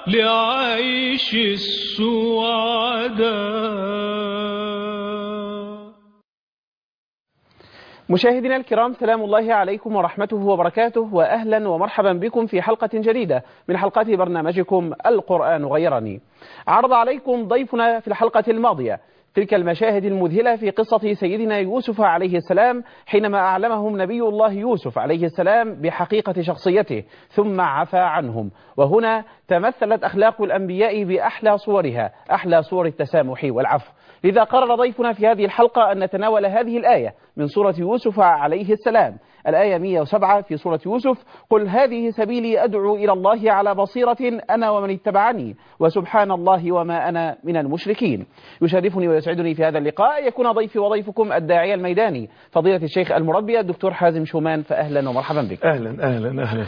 لعيش السعداء مشاهدينا الكرام سلام الله عليكم ورحمته وبركاته وأهلا ومرحبا بكم في حلقة جديدة من حلقات برنامجكم القرآن غيرني عرض عليكم ضيفنا في الحلقة الماضية تلك المشاهد المذهلة في قصة سيدنا يوسف عليه السلام حينما أعلمهم نبي الله يوسف عليه السلام بحقيقة شخصيته ثم عفى عنهم وهنا تمثلت أخلاق الأنبياء بأحلى صورها أحلى صور التسامح والعفو لذا قرر ضيفنا في هذه الحلقة أن نتناول هذه الآية من سورة يوسف عليه السلام الآية 107 في سورة يوسف قل هذه سبيلي أدعو إلى الله على بصيرة أنا ومن اتبعني وسبحان الله وما أنا من المشركين يشرفني ويسعدني في هذا اللقاء يكون ضيفي وضيفكم الداعية الميداني فضيلة الشيخ المربي الدكتور حازم شومان فأهلا ومرحبا بك اهلا اهلا اهلا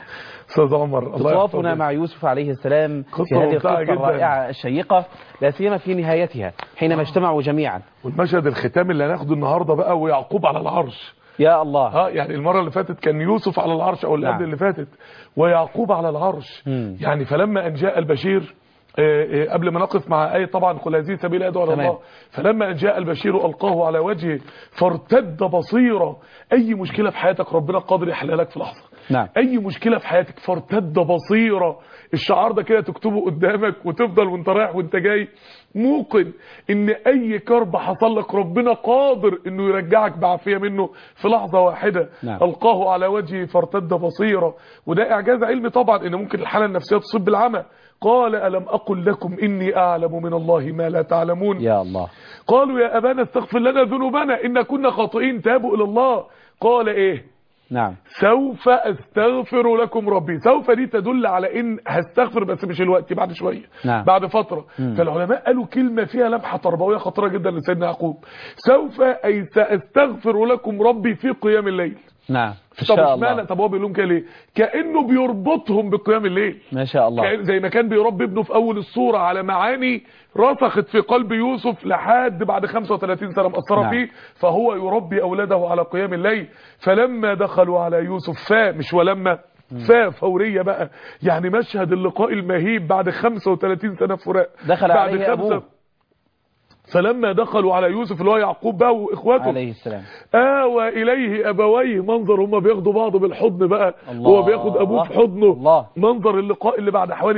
استاذ عمر الله خطواتنا يحفظك. مع يوسف عليه السلام في قصة هذه ممتعة القصة جداً. الرائعة الشيقة لا سيما في نهايتها حينما اجتمعوا جميعا والمشهد الختامي اللي هناخده النهارده بقى ويعقوب على العرش يا الله اه يعني المره اللي فاتت كان يوسف على العرش او اللي نعم. قبل اللي فاتت ويعقوب على العرش مم. يعني فلما ان جاء البشير آه، آه، قبل ما نقف مع آية طبعا قل هذه سبيل أدعو إلى تمام. الله فلما أن جاء البشير ألقاه على وجهه فارتد بصيرا أي مشكلة في حياتك ربنا قادر يحلها لك في لحظة نعم اي مشكله في حياتك فارتد بصيره الشعار ده كده تكتبه قدامك وتفضل وانت رايح وانت جاي موقن ان اي كرب حصل لك ربنا قادر انه يرجعك بعافيه منه في لحظه واحده نعم. القاه على وجهه فارتد بصيره وده اعجاز علمي طبعا ان ممكن الحاله النفسيه تصيب بالعمى قال الم اقل لكم اني اعلم من الله ما لا تعلمون يا الله قالوا يا ابانا استغفر لنا ذنوبنا ان كنا خاطئين تابوا الى الله قال ايه نعم سوف استغفر لكم ربي سوف دي تدل على ان هستغفر بس مش الوقت بعد شويه نعم. بعد فتره مم. فالعلماء قالوا كلمه فيها لمحه تربويه خطيره جدا لسيدنا يعقوب سوف اي ساستغفر لكم ربي في قيام الليل نعم ما طب شاء اشمعنى الله طب هو بيقول لهم كده ليه كانه بيربطهم بقيام الليل ما شاء الله كأن زي ما كان بيربي ابنه في اول الصورة على معاني رسخت في قلب يوسف لحد بعد 35 سنة مأثرة نعم. فيه فهو يربي أولاده على قيام الليل فلما دخلوا على يوسف فا مش ولما فا فورية بقى يعني مشهد اللقاء المهيب بعد 35 سنة فراق دخل بعد عليه أبوه فلما دخلوا على يوسف اللي هو يعقوب بقى واخواته عليه السلام آوى إليه أبويه منظر هما بياخدوا بعض بالحضن بقى الله. هو بياخد أبوه في حضنه الله. منظر اللقاء اللي بعد حوالي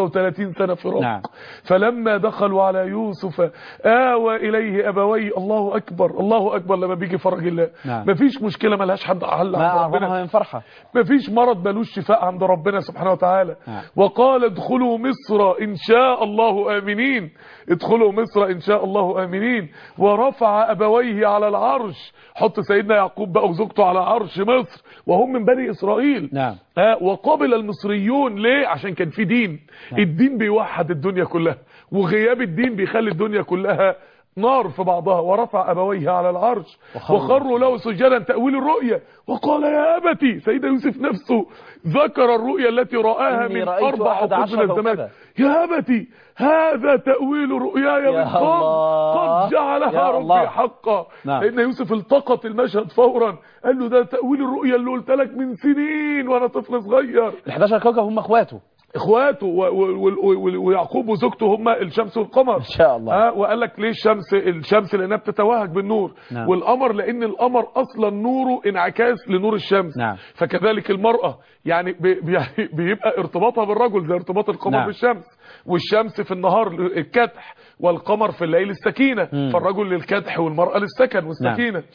35 سنة فراق نعم. فلما دخلوا على يوسف آوى إليه أبويه الله أكبر الله أكبر لما بيجي فرج الله نعم. مفيش مشكلة ملهاش حد حل ما عند أعظمها ربنا من فرحة مفيش مرض ملوش شفاء عند ربنا سبحانه وتعالى نعم. وقال ادخلوا مصر إن شاء الله آمنين ادخلوا مصر إن شاء الله آمنين ورفع أبويه على العرش حط سيدنا يعقوب بقى وزوجته على عرش مصر وهم من بني إسرائيل نعم ها وقبل المصريون ليه عشان كان في دين نعم. الدين بيوحد الدنيا كلها وغياب الدين بيخلي الدنيا كلها نار في بعضها ورفع أبويه على العرش وخروا. وخروا له سجدا تأويل الرؤيا وقال يا أبتي سيدنا يوسف نفسه ذكر الرؤيا التي رآها إني من رأيت أربع أحد عقود عشر من الزمان كوكبا. يا أبتي هذا تأويل رؤياي يا من قبل الله. قد جعلها يا ربي الله. حقا نعم. سيدنا يوسف التقط المشهد فورا قال له ده تأويل الرؤيا اللي قلت لك من سنين وأنا طفل صغير ال 11 كوكب هم اخواته اخواته و- و- و- و- ويعقوب وزوجته هما الشمس والقمر ان شاء الله ها وقال لك ليه الشمس الشمس لانها بتتوهج بالنور نعم. والقمر لان القمر اصلا نوره انعكاس لنور الشمس نعم. فكذلك المراه يعني بي بي بيبقى ارتباطها بالرجل زي ارتباط القمر نعم. بالشمس والشمس في النهار الكدح والقمر في الليل السكينه مم. فالرجل للكدح والمراه للسكن والسكينه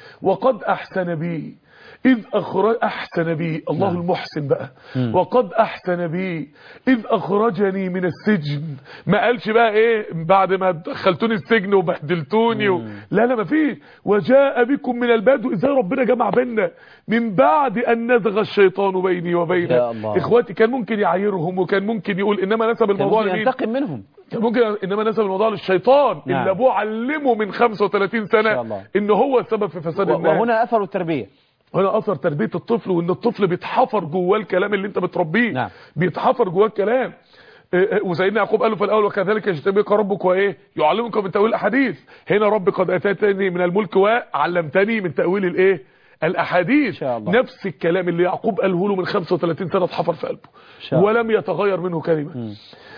وقد احسن بي إذ أخرج أحسن بي الله نعم. المحسن بقى مم. وقد أحسن بي إذ أخرجني من السجن ما قالش بقى إيه بعد ما دخلتوني السجن وبهدلتوني و... مم. لا لا ما فيش وجاء بكم من البدو إزاي ربنا جمع بيننا من بعد أن نزغ الشيطان بيني يا وبينه الله. إخواتي كان ممكن يعايرهم وكان ممكن يقول إنما نسب كان الموضوع ممكن لمين ينتقم منهم كان ممكن انما نسب الموضوع للشيطان نعم. اللي ابوه علمه من 35 ما شاء سنه الله. ان هو السبب في فساد و- الناس وهنا اثر التربيه هنا اثر تربيه الطفل وان الطفل بيتحفر جواه الكلام اللي انت بتربيه نعم. بيتحفر جواه الكلام إيه إيه، وسيدنا يعقوب قال له في الاول وكذلك يجتبيك ربك وايه يعلمك من تاويل الاحاديث هنا رب قد اتيتني من الملك وعلمتني من تاويل الايه الاحاديث شاء الله. نفس الكلام اللي يعقوب قاله له من 35 سنه اتحفر في قلبه شاء الله. ولم يتغير منه كلمه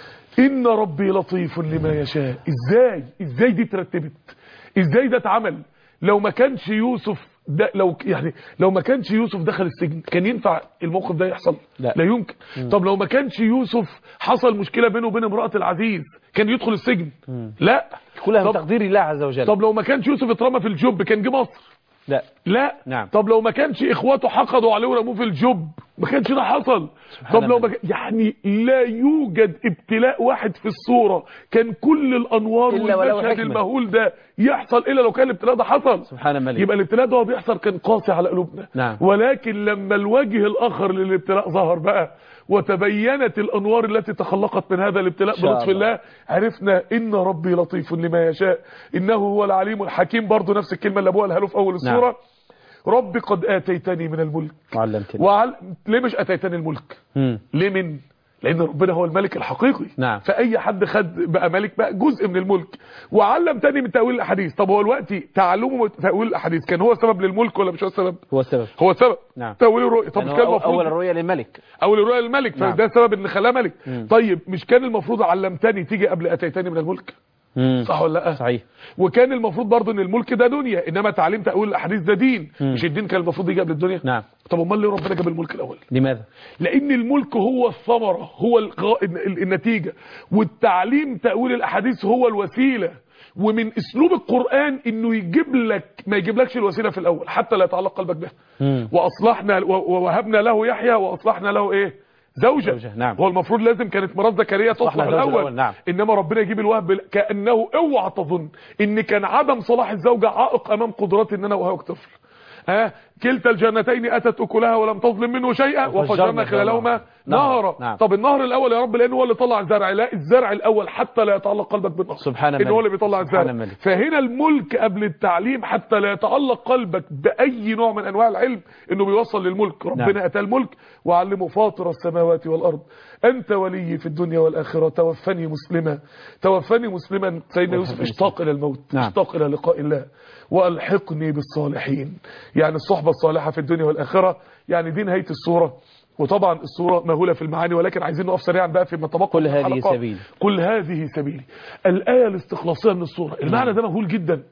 ان ربي لطيف لما يشاء ازاي ازاي دي اترتبت ازاي ده اتعمل لو ما كانش يوسف ده لو يعني لو ما كانش يوسف دخل السجن كان ينفع الموقف ده يحصل لا. لا يمكن طب لو ما كانش يوسف حصل مشكله بينه وبين امراه العزيز كان يدخل السجن لا كلها من طب, تقدير الله عز وجل طب لو ما كانش يوسف اترمى في الجب كان جه مصر لا لا نعم. طب لو ما كانش اخواته حقدوا عليه ورموه في الجب ما كانش ده حصل سبحان طب لو ما الله. كان يعني لا يوجد ابتلاء واحد في الصورة كان كل الانوار إلا ولو والمشهد حكمة. المهول ده يحصل الا لو كان الابتلاء ده حصل سبحان الملك يبقى الابتلاء ده هو بيحصل كان قاسي على قلوبنا نعم. ولكن لما الوجه الاخر للابتلاء ظهر بقى وتبينت الانوار التي تخلقت من هذا الابتلاء شاء بلطف الله. الله عرفنا ان ربي لطيف لما يشاء انه هو العليم الحكيم برضه نفس الكلمه اللي ابوها قالها له في اول نعم. السوره ربي قد اتيتني من الملك علمتني وعل... ليه مش اتيتني الملك مم. ليه من لان ربنا هو الملك الحقيقي نعم. فاي حد خد بقى ملك بقى جزء من الملك وعلم تاني من تاويل الاحاديث طب هو الوقت تعلمه من تاويل الاحاديث كان هو سبب للملك ولا مش هو السبب هو السبب هو السبب نعم. تاويل الرؤيا طب لأنه كان أو- المفروض اول الرؤيا للملك اول الرؤيا للملك نعم. فده سبب ان خلاه ملك مم. طيب مش كان المفروض علمتني تيجي قبل اتيتني من الملك مم. صح ولا لا صحيح وكان المفروض برضه ان الملك ده دنيا انما تعليم تاويل الاحاديث ده دين مم. مش الدين كان المفروض يجي قبل الدنيا نعم طب امال ليه ربنا جاب الملك الاول لماذا لان الملك هو الثمرة هو الغ... ال- النتيجة والتعليم تأويل الاحاديث هو الوسيلة ومن اسلوب القرآن انه يجيب لك ما يجيبلكش الوسيلة في الاول حتى لا يتعلق قلبك بها مم. واصلحنا و- ووهبنا له يحيى واصلحنا له ايه زوجة, زوجة، نعم. هو المفروض لازم كانت مرات زكريا تصلح أصلحنا زوجة الاول الأول، نعم. انما ربنا يجيب الوهب بال- كانه اوعى تظن ان كان عدم صلاح الزوجة عائق امام قدراتي ان انا اوهبك طفل ها كلتا الجنتين اتت اكلها ولم تظلم منه شيئا وفجرنا وفجرنا خلالهما نهرا نعم. طب النهر الاول يا رب لانه هو اللي طلع الزرع لا الزرع الاول حتى لا يتعلق قلبك بالنهر سبحان ان هو الملك. اللي بيطلع سبحان الزرع الملك. فهنا الملك قبل التعليم حتى لا يتعلق قلبك باي نوع من انواع العلم انه بيوصل للملك ربنا نعم. اتى الملك وعلمه فاطر السماوات والارض انت ولي في الدنيا والاخره توفني مسلما توفني مسلما سيدنا يوسف اشتاق الى الموت نعم. اشتاق الى لقاء الله والحقني بالصالحين يعني الصحبه الصالحه في الدنيا والاخره يعني دي نهايه السوره وطبعا الصورة مهولة في المعاني ولكن عايزين نقف سريعا بقى فيما تبقى قل من هذه الحلقة. سبيلي. قل هذه سبيلي الآية الاستخلاصية من الصورة المعنى ده مهول جدا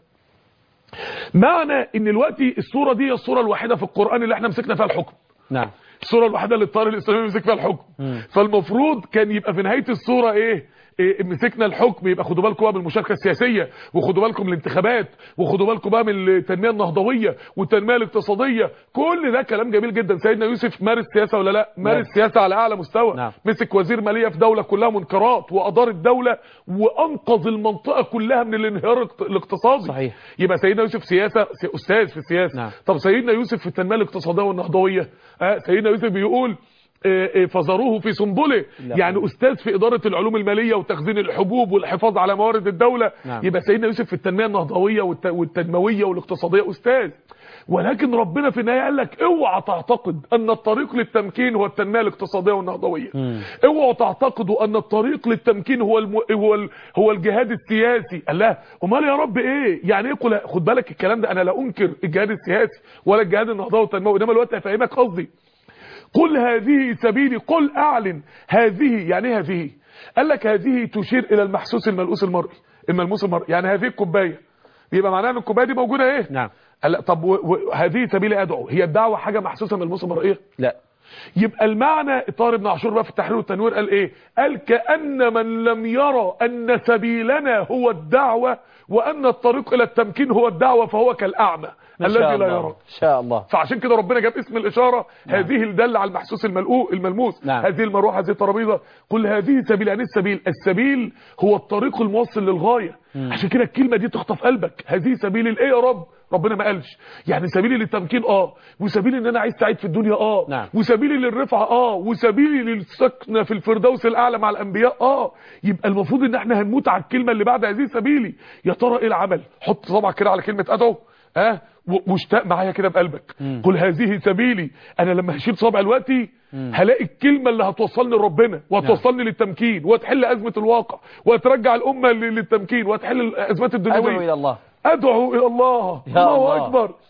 معنى ان الوقت الصورة دي هي الصورة الوحيدة في القرآن اللي احنا مسكنا فيها الحكم نعم الصورة الوحيدة اللي الطالب الإسلامي مسك فيها الحكم مم. فالمفروض كان يبقى في نهاية الصورة ايه إيه، مسكنا الحكم يبقى خدوا بالكم بقى من المشاركه السياسيه وخدوا بالكم من الانتخابات وخدوا بالكم بقى من التنميه النهضويه والتنميه الاقتصاديه كل ده كلام جميل جدا سيدنا يوسف مارس سياسه ولا لا مارس مارس. سياسه على اعلى مستوى نعم. مسك وزير ماليه في دوله كلها منكرات وادار الدوله وانقذ المنطقه كلها من الانهيار الاقت- الاقتصادي صحيح. يبقى سيدنا يوسف سياسه سي- استاذ في السياسه نعم. طب سيدنا يوسف في التنميه الاقتصاديه والنهضويه آه سيدنا يوسف بيقول آه، آه، فذروه في سنبله لا. يعني استاذ في اداره العلوم الماليه وتخزين الحبوب والحفاظ على موارد الدوله نعم. يبقى سيدنا يوسف في التنميه النهضويه والت- والتنمويه والاقتصاديه استاذ ولكن ربنا في النهايه قال لك اوعى تعتقد ان الطريق للتمكين هو التنميه الاقتصاديه والنهضويه مم. اوعوا تعتقدوا ان الطريق للتمكين هو الم... هو ال... هو الجهاد السياسي قال لا امال يا رب ايه يعني ايه قل... خد بالك الكلام ده انا لا انكر الجهاد السياسي ولا الجهاد النهضوي والتنموي انما الوقت هفهمك قصدي قل هذه سبيلي قل اعلن هذه يعني ايه هذه قال لك هذه تشير الى المحسوس الملؤوس المرئي الملموس المرئي يعني هذه الكوبايه يبقى معناها ان الكوبايه دي موجوده ايه نعم قال لا طب و... و... هذه سبيلي ادعو هي الدعوه حاجه محسوسه ملموسه مرئيه لا يبقى المعنى طارق بن عاشور بقى في التحرير والتنوير قال ايه قال كأن من لم يرى ان سبيلنا هو الدعوة وان الطريق الى التمكين هو الدعوة فهو كالأعمى ما شاء الذي لا الله. يرى ان شاء الله فعشان كده ربنا جاب اسم الإشارة هذه الدالة على المحسوس الملؤوس الملموس نعم. هذه المروحة هذه الترابيزة قل هذه سبيل يعني إيه السبيل السبيل هو الطريق الموصل للغاية عشان كده الكلمة دي تخطف قلبك هذه سبيل الايه يا رب ربنا ما قالش يعني سبيلي للتمكين اه وسبيلي ان انا عايز سعيد في الدنيا اه نعم. وسبيلي للرفعة اه وسبيلي للسكنة في الفردوس الاعلى مع الانبياء اه يبقى المفروض ان احنا هنموت على الكلمة اللي بعد هذه سبيلي يا ترى ايه العمل حط صبعك كده على كلمة ادعو اه و- واشتاق معايا كده بقلبك قل هذه سبيلي انا لما هشيل صبع دلوقتي هلاقي الكلمة اللي هتوصلني لربنا وهتوصلني للتمكين وهتحل ازمة الواقع وهترجع الامة لل- للتمكين وهتحل الازمات ادعو الدنيوية الى الله ادعو الى الله يا الله الله. اكبر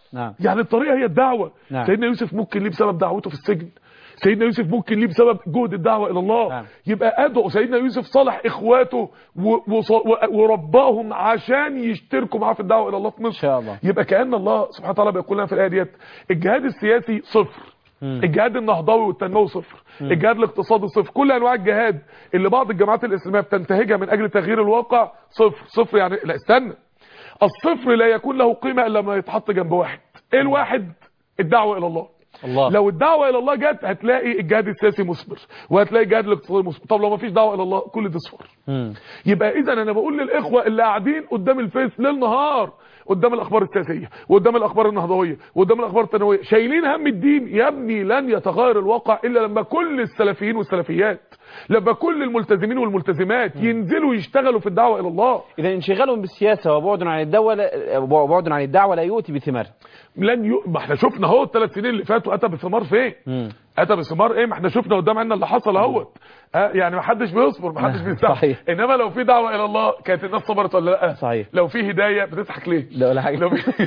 نعم. يعني الطريقه هي الدعوه نعم. سيدنا يوسف ممكن ليه بسبب دعوته في السجن سيدنا يوسف ممكن ليه بسبب جهد الدعوه الى الله نعم. يبقى ادعو سيدنا يوسف صالح اخواته و- وص- و- ورباهم عشان يشتركوا معاه في الدعوه الى الله في مصر إن شاء الله. يبقى كان الله سبحانه وتعالى بيقول لنا في الايه ديت الجهاد السياسي صفر الجهاد النهضوي والتنموي صفر الجهاد الاقتصادي صفر كل انواع الجهاد اللي بعض الجماعات الاسلاميه بتنتهجها من اجل تغيير الواقع صفر صفر يعني لا استنى الصفر لا يكون له قيمه الا لما يتحط جنب واحد ايه الواحد الدعوه الى الله الله. لو الدعوه الى الله جت هتلاقي الجهاد السياسي مثمر وهتلاقي الجهاد الاقتصادي مثمر طب لو ما فيش دعوه الى الله كل ده صفر مم. يبقى اذا انا بقول للاخوه اللي قاعدين قدام الفيس ليل نهار قدام الاخبار السياسيه وقدام الاخبار النهضويه وقدام الاخبار التنويه شايلين هم الدين يا ابني لن يتغير الواقع الا لما كل السلفيين والسلفيات لما كل الملتزمين والملتزمات ينزلوا يشتغلوا في الدعوه الى الله إذا انشغالهم بالسياسة وبعد عن الدولة وبعد عن الدعوة لا يؤتي بثمار لن ي... ما احنا شفنا اهو الثلاث سنين اللي فاتوا اتى بثمار فين مم. اتى بثمار ايه ما احنا شفنا قدام عنا اللي حصل اهوت آه يعني ما حدش بيصبر ما حدش بيستحمل صحيح. انما لو في دعوه الى الله كانت الناس صبرت ولا لا صحيح. لو في هدايه بتضحك ليه لا ولا حاجة لو في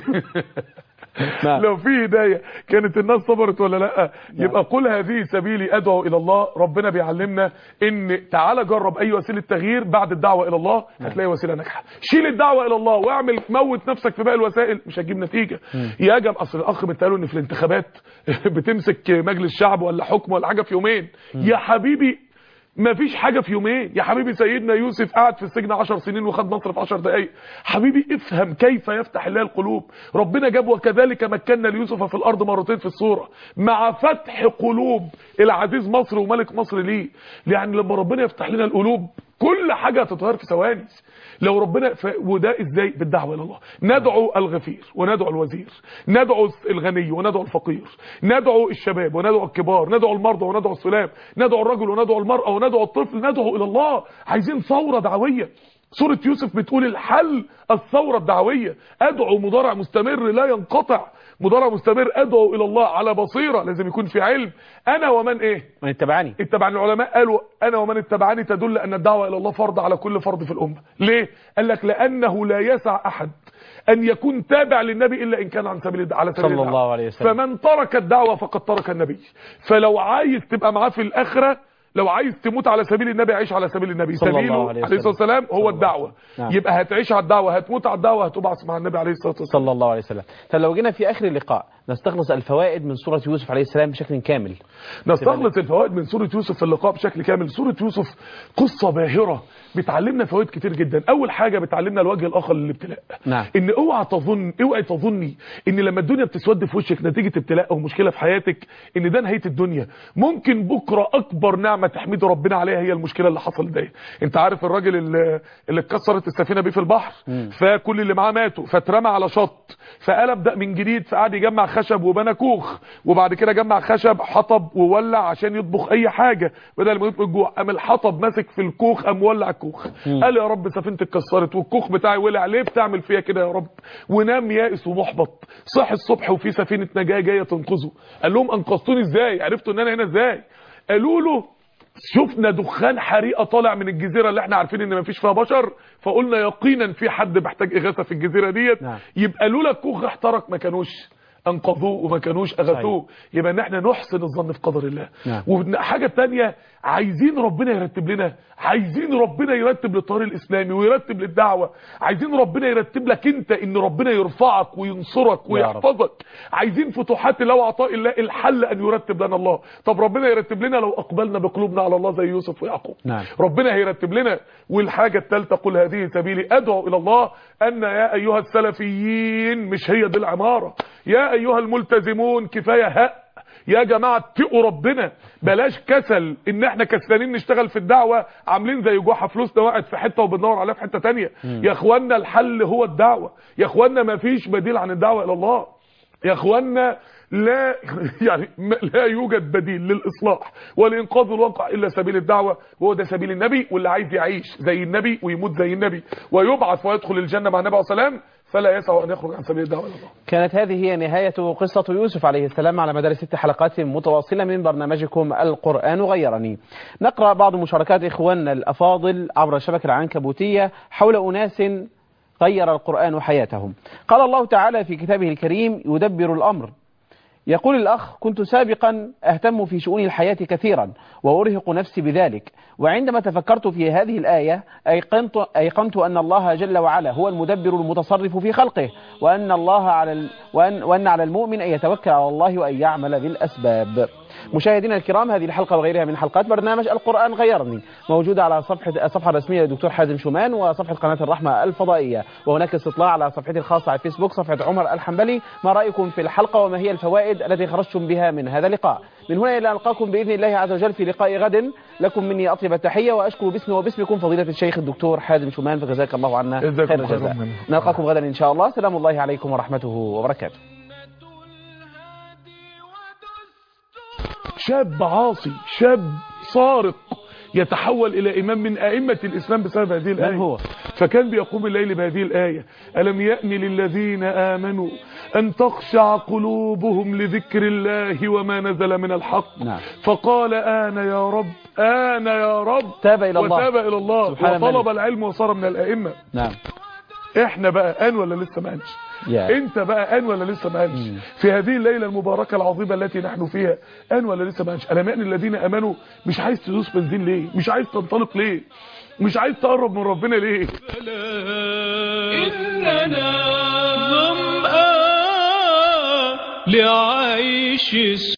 نعم. لو في هدايه كانت الناس صبرت ولا لا يبقى قل هذه سبيلي ادعو الى الله ربنا بيعلمنا ان تعالى جرب اي وسيله تغيير بعد الدعوه الى الله هتلاقي وسيله ناجحه شيل الدعوه الى الله واعمل موت نفسك في باقي الوسائل مش هتجيب نتيجه يا جم اصل الاخ بيتقالوا ان في الانتخابات بتمسك مجلس شعب ولا حكم ولا حاجه في يومين يا حبيبي ما فيش حاجة في يومين يا حبيبي سيدنا يوسف قعد في السجن عشر سنين وخد مصر في عشر دقايق حبيبي افهم كيف يفتح الله القلوب ربنا جاب وكذلك مكنا ليوسف في الأرض مرتين في السورة مع فتح قلوب العزيز مصر وملك مصر ليه يعني لما ربنا يفتح لنا القلوب كل حاجة هتتغير في ثواني لو ربنا ف... وده ازاي بالدعوه الى الله ندعو الغفير وندعو الوزير ندعو الغني وندعو الفقير ندعو الشباب وندعو الكبار ندعو المرضى وندعو السلام ندعو الرجل وندعو المراه وندعو الطفل ندعو الى الله عايزين ثوره دعويه سورة يوسف بتقول الحل الثورة الدعوية أدعو مضارع مستمر لا ينقطع مضارع مستمر أدعو إلى الله على بصيرة لازم يكون في علم أنا ومن إيه من اتبعني اتبعني العلماء قالوا انا ومن اتبعني تدل ان الدعوه الى الله فرض على كل فرد في الامه ليه قال لك لانه لا يسع احد ان يكون تابع للنبي الا ان كان عن سبيل على سبيل صلى الدعوة. الله عليه وسلم. فمن ترك الدعوه فقد ترك النبي فلو عايز تبقى معاه في الاخره لو عايز تموت على سبيل النبي عيش على سبيل النبي صلى الله سبيله عليه عليه الصلاه وسلم. والسلام صلى هو الله الدعوه عليه وسلم. نعم. يبقى هتعيش على الدعوه هتموت على الدعوه هتبعث مع النبي عليه الصلاه والسلام صلى الله عليه وسلم فلو جينا في آخر اللقاء نستخلص الفوائد من سورة يوسف عليه السلام بشكل كامل نستخلص الفوائد من سورة يوسف في اللقاء بشكل كامل سورة يوسف قصة باهرة بتعلمنا فوائد كتير جدا اول حاجة بتعلمنا الوجه الاخر للابتلاء نعم. ان اوعى تظن اوعى تظني ان لما الدنيا بتسود في وشك نتيجة ابتلاء او مشكلة في حياتك ان ده نهاية الدنيا ممكن بكرة اكبر نعمة تحمد ربنا عليها هي المشكلة اللي حصلت دي انت عارف الراجل اللي, اللي اتكسرت السفينة بيه في البحر فكل اللي معاه ماتوا فاترمى على شط فقال ابدا من جديد فقعد يجمع خشب وبنى كوخ وبعد كده جمع خشب حطب وولع عشان يطبخ اي حاجه بدل ما يطبخ الجوع قام الحطب ماسك في الكوخ قام ولع الكوخ قال يا رب سفينتي اتكسرت والكوخ بتاعي ولع ليه بتعمل فيا كده يا رب ونام يائس ومحبط صحي الصبح وفي سفينه نجاه جايه تنقذه قال لهم انقذتوني ازاي عرفتوا ان انا هنا ازاي قالوا له شفنا دخان حريقه طالع من الجزيره اللي احنا عارفين ان مفيش فيها بشر فقلنا يقينا في حد محتاج اغاثه في الجزيره ديت نعم. يبقى لولا الكوخ احترق ما كانوش انقذوه وما كانوش اغاثوه يبقى ان احنا نحسن الظن في قدر الله نعم. وحاجه تانية عايزين ربنا يرتب لنا عايزين ربنا يرتب للطريق الاسلامي ويرتب للدعوه عايزين ربنا يرتب لك انت ان ربنا يرفعك وينصرك ويحفظك عايزين فتوحات الله وعطاء الله الحل ان يرتب لنا الله طب ربنا يرتب لنا لو اقبلنا بقلوبنا على الله زي يوسف ويعقوب نعم. ربنا هيرتب لنا والحاجة الثالثة قل هذه سبيلي أدعو إلى الله أن يا أيها السلفيين مش هي دي العمارة يا أيها الملتزمون كفاية هق يا جماعة اتقوا ربنا بلاش كسل ان احنا كسلانين نشتغل في الدعوة عاملين زي جحا فلوسنا وقعت في حتة وبندور عليها في حتة تانية يا اخوانا الحل هو الدعوة يا اخوانا ما فيش بديل عن الدعوة الى الله يا اخوانا لا يعني ما- لا يوجد بديل للاصلاح ولانقاذ الواقع الا سبيل الدعوه وهو ده سبيل النبي واللي عايز يعيش زي النبي ويموت زي النبي ويبعث ويدخل الجنه مع النبي عليه الصلاه والسلام فلا يسع ان يخرج عن سبيل الدعوه الى الله كانت هذه هي نهاية قصة يوسف عليه السلام على مدار ست حلقات متواصلة من برنامجكم القرآن غيرني نقرأ بعض مشاركات إخواننا الأفاضل عبر الشبكة العنكبوتية حول أناس غير القرآن حياتهم قال الله تعالى في كتابه الكريم يدبر الأمر يقول الأخ كنت سابقا أهتم في شؤون الحياة كثيرا وأرهق نفسي بذلك وعندما تفكرت في هذه الآية أيقنت, أيقنت أن الله جل وعلا هو المدبر المتصرف في خلقه وأن, الله على ال... وأن... وأن على المؤمن أن يتوكل على الله وأن يعمل بالأسباب مشاهدينا الكرام هذه الحلقة وغيرها من حلقات برنامج القرآن غيرني موجودة على صفحة الصفحة الرسمية للدكتور حازم شومان وصفحة قناة الرحمة الفضائية وهناك استطلاع على صفحتي الخاصة على الفيسبوك صفحة عمر الحنبلي ما رأيكم في الحلقة وما هي الفوائد التي خرجتم بها من هذا اللقاء من هنا إلى ألقاكم بإذن الله عز وجل في لقاء غد لكم مني أطيب التحية وأشكر باسمي وباسمكم فضيلة الشيخ الدكتور حازم شومان فجزاك الله عنا جزاكم خير خير الجزاء منه. نلقاكم غدا إن شاء الله سلام الله عليكم ورحمته وبركاته شاب عاصي شاب صارق يتحول إلى إمام من أئمة الإسلام بسبب هذه الآية من هو؟ فكان بيقوم الليل بهذه الآية ألم يأن للذين آمنوا أن تخشع قلوبهم لذكر الله وما نزل من الحق نعم. فقال آن يا رب آن يا رب تاب إلى الله. وتاب إلى الله سبحان وطلب الملك. العلم وصار من الأئمة نعم احنا بقى آن ولا لسه ما قالش يا. انت بقى آن ولا لسه ما قالش في هذه الليلة المباركة العظيمة التي نحن فيها آن ولا لسه ما قالش ألم يأن الذين آمنوا مش عايز تدوس بنزين ليه مش عايز تنطلق ليه مش عايز تقرب من ربنا ليه إننا ظمآن لعيش